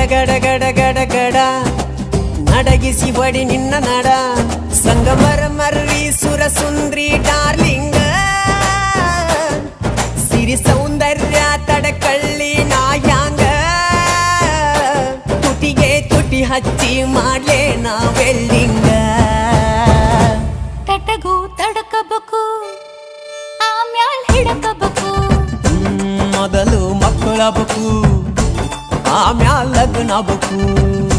ಗಡ ಗಡ ಗಡ ಗಡ ನಡಗಿಸಿ ಬಡಿ ನಿನ್ನ ನಡ ಸಂಗಮರ ಮರ್ರಿ ಸುರ ಸುಂದ್ರಿ ಡಾರ್ಲಿಂಗ ಸಿರಿ ಸೌಂದರ್ಯ ತಡಕಳ್ಳಿ ನಾಯಾಂಗ ತುಟಿಗೆ ತುಟಿ ಹಚ್ಚಿ ಮಾಡ್ಲೇ ನಾವೆಲ್ಲಿಂಗ ತಟಗೂ ತಡಕಬೇಕು ಆಮ್ಯಾಲ್ ಹಿಡಕಬೇಕು ಹ್ಮ್, ಮೊದಲು ಮಕ್ಕಳಬೇಕು ಆಮ್ಯಾಲ ಲಗ್ನ ಬೇಕು